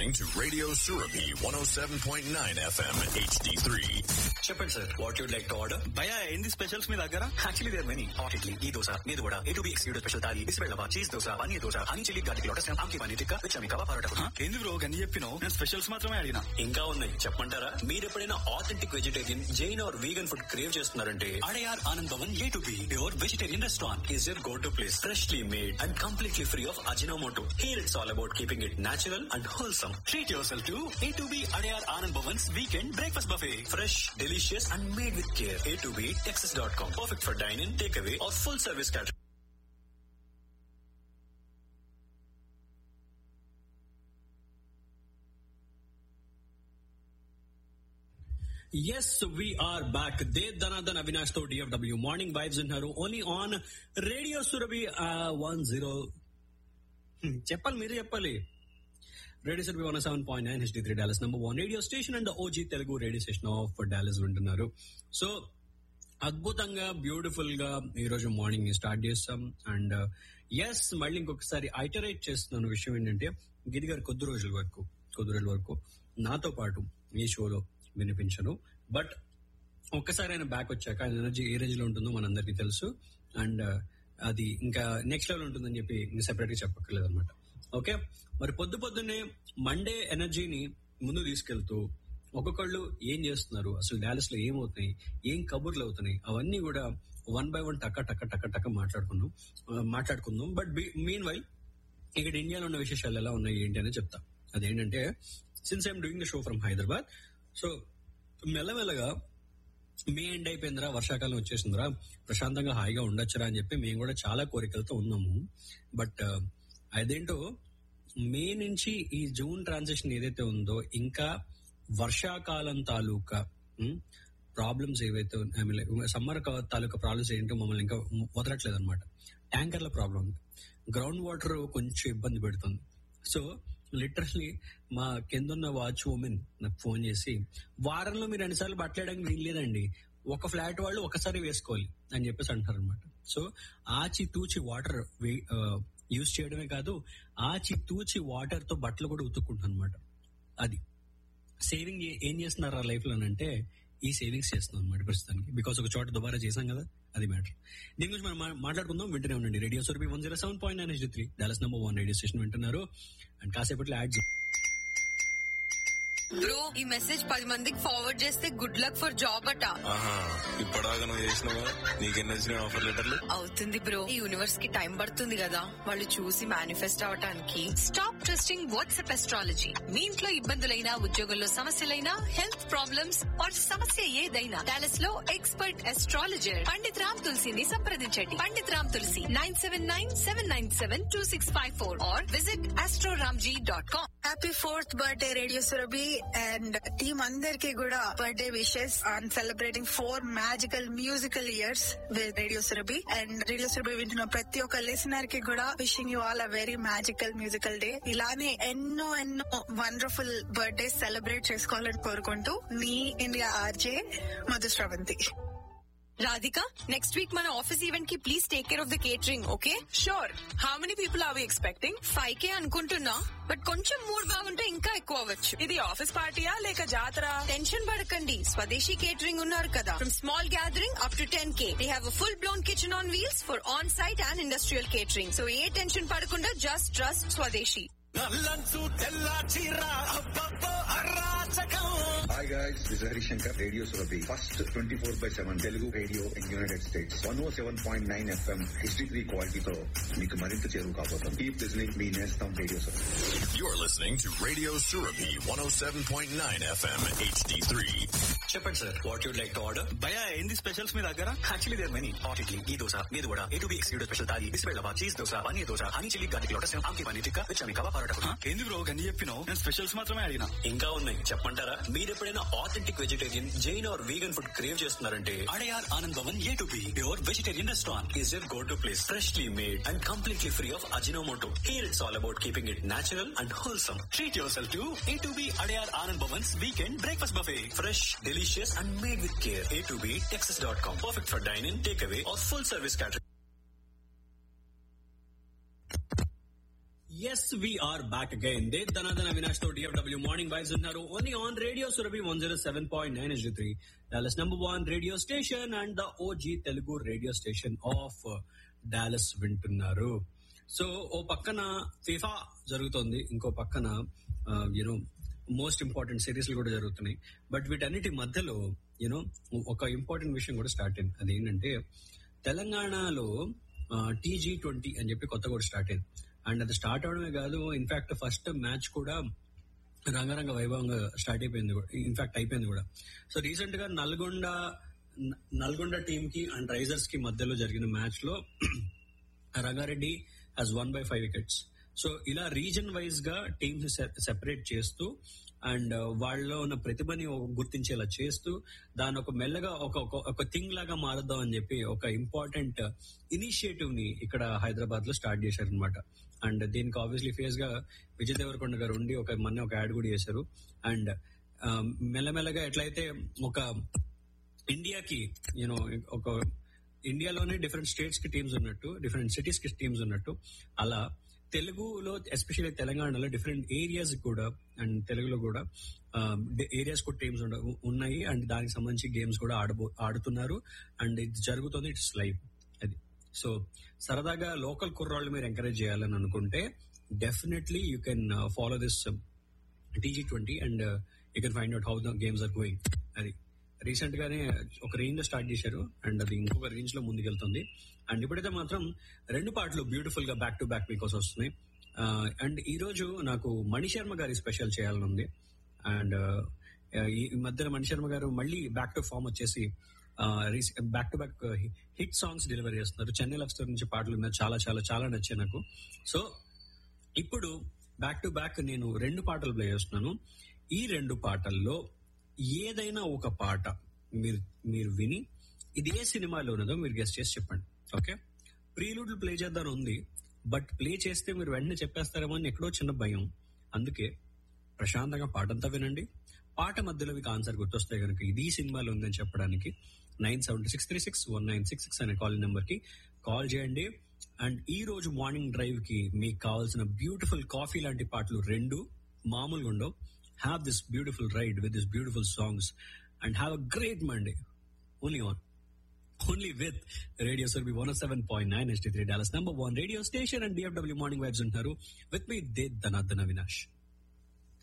listening to Radio Surabi 107.9 FM HD3. చెప్పండి sir what you'd like to order భయ ఏంది specials మీ దగ్గర actually there many hot idli ఈ దోశ మీద కూడా A two B exclusive special thali బిస్బెల్లవా cheese dosa paneer dosa honey chilli garlic lotus ఆమ్కి పన్నీర్ టిక్కా విచ్ అమికవా పరోటా హ? ఏంది బ్రో గని చెప్పినావు నేను స్పెషల్స్ మాత్రమే అడిగినా ఇంకా ఉన్నాయి చెప్పంటారా మీరు ఎప్పుడైనా authentic vegetarian Jain or vegan food crave చేస్తున్నారంటే Adyar Anand Bhavan A two B pure vegetarian restaurant is your go to place freshly made and completely free of Ajinomoto here it's all about keeping it natural and wholesome treat yourself to A two B Adyar Anand Bhavan's weekend breakfast buffet fresh delicious and made with care A two B Texas dot com perfect for dyne in take away or full service caters we're back the Dhanadhan Avinash తో DFW morning vibes ఉన్నారు only on radio Surabhi one zero చెప్పాలి మీరు చెప్పాలి radio Surabhi one seven point nine HD three Dallas number one radio station and OG Telugu radio station of Dallas వింటున్నారు so అద్భుతంగా beautiful గా ఈ రోజు మార్నింగ్ ని స్టార్ట్ చేస్తాం అండ్ ఎస్ మళ్ళీ ఇంకొకసారి ఐటరేట్ చేస్తున్నాను విషయం ఏంటంటే గిరి గారు కొద్ది రోజుల వరకు కొద్ది రోజుల వరకు నాతో పాటు ఈ షోలో వినిపించను బట్ ఒక్కసారి ఆయన బ్యాక్ వచ్చాక ఆయన ఎనర్జీ ఏ రేంజ్ లో ఉంటుందో మనందరికీ తెలుసు అండ్ అది ఇంకా నెక్స్ట్ లెవెల్ ఉంటుందని చెప్పి సెపరేట్ గా చెప్పక్కర్లేదు అనమాట ఓకే మరి పొద్దు పొద్దున్నే మండే ఎనర్జీని ముందు తీసుకెళ్తూ ఒక్కొక్కళ్ళు ఏం చేస్తున్నారు అసలు డాలస్ లో ఏమవుతున్నాయి ఏం కబుర్లు అవుతున్నాయి అవన్నీ కూడా వన్ బై వన్ టక్క టక్క టక్క టక్క మాట్లాడుకున్నాం ఆ, మాట్లాడుకుందాం బట్ మీన్ వైల్ ఇక్కడ ఇండియాలో ఉన్న విశేషాలు ఎలా ఉన్నాయి ఏంటి అని చెప్తా అదేంటంటే since I'm doing the show from Hyderabad so మెల్లమెల్లగా మే ఎండ్ అయిపోయిందిరా వర్షాకాలం వచ్చేసిందిరా ప్రశాంతంగా హాయిగా ఉండొచ్చురా అని చెప్పి మేము కూడా చాలా కోరికలతో ఉన్నాము బట్ అదేంటో మే నుంచి ఈ జూన్ ట్రాన్సిషన్ ఏదైతే ఉందో ఇంకా వర్షాకాలం తాలూకా ప్రాబ్లమ్స్ ఏవైతే ఐ మీన్ సమ్మర్ తాలూకా ప్రాబ్లమ్స్ ఏంటో మమ్మల్ని ఇంకా వదలట్లేదు అనమాట ట్యాంకర్ల ప్రాబ్లం ఉంది గ్రౌండ్ వాటర్ కొంచెం ఇబ్బంది పెడుతుంది సో లిటరల్లీ మా కిందున్న వాచ్ ఉమెన్ నాకు ఫోన్ చేసి వారంలో మీరు రెండుసార్లు బట్టలేయడానికి వీలు లేదండి ఒక ఫ్లాట్ వాళ్ళు ఒకసారి వేసుకోవాలి అని చెప్పేసి అంటారు అనమాట సో ఆచి తూచి వాటర్ యూజ్ చేయడమే కాదు ఆచి తూచి వాటర్ తో బట్టలు కూడా ఉతుక్కుంటాను అనమాట అది సేవింగ్ ఏం చేస్తున్నారు ఆ లైఫ్ లో అంటే ఈ సేవింగ్స్ చేస్తున్నాం అనమాట ప్రస్తుతానికి బికాస్ ఒక చోట దుబారా చేశాం కదా అది మ్యాటర్ దీని గురించి మనం మా- మాట్లాడుకుందాం వింటూనే ఉండండి radio Surabhi one zero seven point nine three Dallas number one radio station వింటున్నారు అండ్ కాసేపట్లో యాడ్ బ్రో ఈ మెసేజ్ పది మందికి ఫార్వర్డ్ చేస్తే గుడ్ లక్ ఫర్ జాబ్ అట ఆహా ఇప్పటిదాకా నువ్వు చేసినావా నీకెన్ని వచ్చినాయి ఆఫర్ లెటర్లు అవుతుంది బ్రో ఈ యూనివర్స్ కి టైం పడుతుంది కదా వాళ్ళు చూసి మేనిఫెస్ట్ అవటానికి స్టాప్ ట్రస్టింగ్ వాట్సాప్ ఎస్ట్రాలజీ మీ ఇంట్లో ఇబ్బందులైనా ఉద్యోగంలో సమస్యలైనా హెల్త్ ప్రాబ్లమ్స్ ఆర్ సమస్య ఏదైనా డాలస్ లో ఎక్స్పర్ట్ ఎస్ట్రాలజర్ పండిత్ రామ్ తులసిని సంప్రదించండి Pandit Ram Tulasi nine seven nine seven nine seven two six five four or visit astroramji dot com happy fourth birthday radio Surabhi and team అందరికి కూడా birthday wishes on celebrating four magical musical years with radio Surabhi and radio Surabhi వింటున్న ప్రతి ఒక్క listener కి కూడా wishing you all a very magical musical day ఇలానే ఎన్నో ఎన్నో వండర్ఫుల్ బర్త్డే సెలబ్రేట్ చేసుకోవాలని కోరుకుంటూ మీ India RJ Madhu Sravanthi Radhika next week మన ఆఫీస్ ఈవెంట్ కి please take care of the catering okay sure how many people are we expecting five K అనుకుంటున్నా but కొంచెం మూడ్ బాగుంటే ఇంకా ఎక్కువ అవ్వచ్చు ఇది ఆఫీస్ పార్టీయా లేక జాతర టెన్షన్ పడకండి స్వదేశీ కేటరింగ్ ఉన్నారు కదా from small gathering up to ten K they have full blown kitchen on wheels for on site and industrial catering so ఏ టెన్షన్ పడకుండా just trust Swadeshi hi guys this Harishankar radio Surabhi first twenty four by seven Telugu radio in United States one O seven point nine FM HD three క్వాలిటీతో మీకు మరింత చేరువు కాబోతాం keep listening మీ నేస్తాం radio Surabhi You're listening to Radio Surabi 107.9 FM HD3. చెప్పండి sir what you'd like to order భయ ఏంది స్పెషల్స్ మీ దగ్గర actually there many hot idli ఈ దోశ మీద కూడా A two B exclusive special thali బిస్బెల్లవా cheese dosa paneer dosa honey chilli garlic lotus ఆమ్కి పన్నీర్ టిక్కా విచ్ అమికవా పరోటా హ? ఏంది బ్రో గని చెప్పినావు నేను స్పెషల్స్ మాత్రమే అడిగినా ఇంకా ఉన్నాయి చెప్పంటారా మీరు ఎప్పుడైనా authentic vegetarian Jain or vegan food crave చేస్తున్నారంటే Adyar Anand Bhavan A two B pure vegetarian restaurant is your go to place freshly made and completely free of Ajinomoto here it's all about keeping it natural and wholesome treat yourself to A two B Adyar Anand Bhavan's weekend breakfast buffet fresh delicious and made with care A two B Texas dot com perfect for dyne in take away or full service caters are back again the Dhanadhan Avinash తో DFW morning vibes ఉన్నారు only on radio Surabhi one zero seven point nine HD three Dallas number one radio station and the OG Telugu radio station of Dallas వింటున్నారు so ఓ పక్కన FIFA జరుగుతోంది ఇంకో పక్కన you know most important సిరీస్లు కూడా జరుగుతున్నాయి బట్ వీటన్నిటి మధ్యలో యూనో ఒక ఇంపార్టెంట్ విషయం కూడా స్టార్ట్ అయింది అది ఏంటంటే తెలంగాణలో టీజీ ట్వంటీ అని చెప్పి కొత్త కూడా స్టార్ట్ అయింది అండ్ అది స్టార్ట్ అవడమే కాదు ఇన్ఫాక్ట్ ఫస్ట్ మ్యాచ్ కూడా రంగరంగ వైభవంగా స్టార్ట్ అయిపోయింది ఇన్ఫాక్ట్ అయిపోయింది కూడా సో రీసెంట్ గా నల్గొండ నల్గొండ టీమ్ కి అండ్ రైజర్స్ కి మధ్యలో జరిగిన మ్యాచ్ లో Rangareddy has won by five wickets so ఇలా రీజన్ వైజ్ గా టీమ్స్ సెపరేట్ చేస్తూ అండ్ వాళ్ళలో ఉన్న ప్రతిభని గుర్తించేలా చేస్తూ దాని ఒక మెల్లగా ఒక ఒక థింగ్ లాగా మారుద్దాం అని చెప్పి ఒక ఇంపార్టెంట్ ఇనిషియేటివ్ ని ఇక్కడ హైదరాబాద్ లో స్టార్ట్ చేశారు అనమాట అండ్ దీనికి ఆబ్వియస్లీ ఫేస్ గా విజయ్ దేవరకొండ గారు ఉండి ఒక మొన్న ఒక యాడ్ కూడా చేశారు అండ్ మెల్లమెల్లగా ఎట్లయితే ఒక ఇండియాకి యూనో ఒక ఇండియాలోనే డిఫరెంట్ స్టేట్స్ కి టీమ్స్ ఉన్నట్టు డిఫరెంట్ సిటీస్ కి టీమ్స్ ఉన్నట్టు అలా తెలుగులో ఎస్పెషల్లీ తెలంగాణలో డిఫరెంట్ ఏరియాస్ కూడా అండ్ తెలుగులో కూడా ఏరియాస్ కూడా టీమ్స్ ఉన్నాయి అండ్ దానికి సంబంధించి గేమ్స్ కూడా ఆడబో ఆడుతున్నారు అండ్ ఇది జరుగుతుంది ఇట్స్ లైవ్ అది సో సరదాగా లోకల్ కుర్రాళ్ళు మీరు ఎంకరేజ్ చేయాలని అనుకుంటే definitely you can follow this TG twenty and you can find out how the games are going అది రీసెంట్ గానే ఒక రేంజ్ లో స్టార్ట్ చేశారు అండ్ అది ఇంకొక రేంజ్ లో ముందుకెళ్తుంది అండ్ ఇప్పుడైతే మాత్రం రెండు పాటలు బ్యూటిఫుల్ గా బ్యాక్ టు బ్యాక్ మీకోసం వస్తున్నాయి అండ్ ఈ రోజు నాకు మణిశర్మ గారి స్పెషల్ చేయాలని ఉంది అండ్ ఈ మధ్యన మణిశర్మ గారు మళ్ళీ బ్యాక్ టు ఫామ్ వచ్చేసి back to back hit songs delivery చేస్తున్నారు చెన్నై లవ్ స్టోరీ నుంచి పాటలు ఉన్నాయి చాలా చాలా చాలా నచ్చాయి నాకు సో ఇప్పుడు బ్యాక్ టు బ్యాక్ నేను రెండు పాటలు ప్లే చేస్తున్నాను ఈ రెండు పాటల్లో ఏదైనా ఒక పాట మీరు మీరు విని ఇది ఏ సినిమాలో ఉన్నదో మీరు గెస్ట్ చేసి చెప్పండి ఓకే ప్రీలూడ్లు ప్లే చేద్దాం ఉంది బట్ ప్లే చేస్తే మీరు వెంటనే చెప్పేస్తారేమో అని ఎక్కడో చిన్న భయం అందుకే ప్రశాంతంగా పాటంతా వినండి పాట మధ్యలో మీకు ఆన్సర్ గుర్తొస్తే కనుక ఇది ఈ సినిమాలో ఉందని చెప్పడానికి nine seven six three six one nine six six అనే కాల్ నెంబర్ కి కాల్ చేయండి అండ్ ఈ రోజు మార్నింగ్ డ్రైవ్ కి మీకు కావాల్సిన బ్యూటిఫుల్ కాఫీ లాంటి పాటలు రెండు మామూలుగా ఉండవు have this beautiful ride with this beautiful songs and have a great Monday only on only with radio Surabhi one seven point nine HD three Dallas number one radio station and DFW morning vibes ఉంటారు with మీ the Dhanadhan Vinash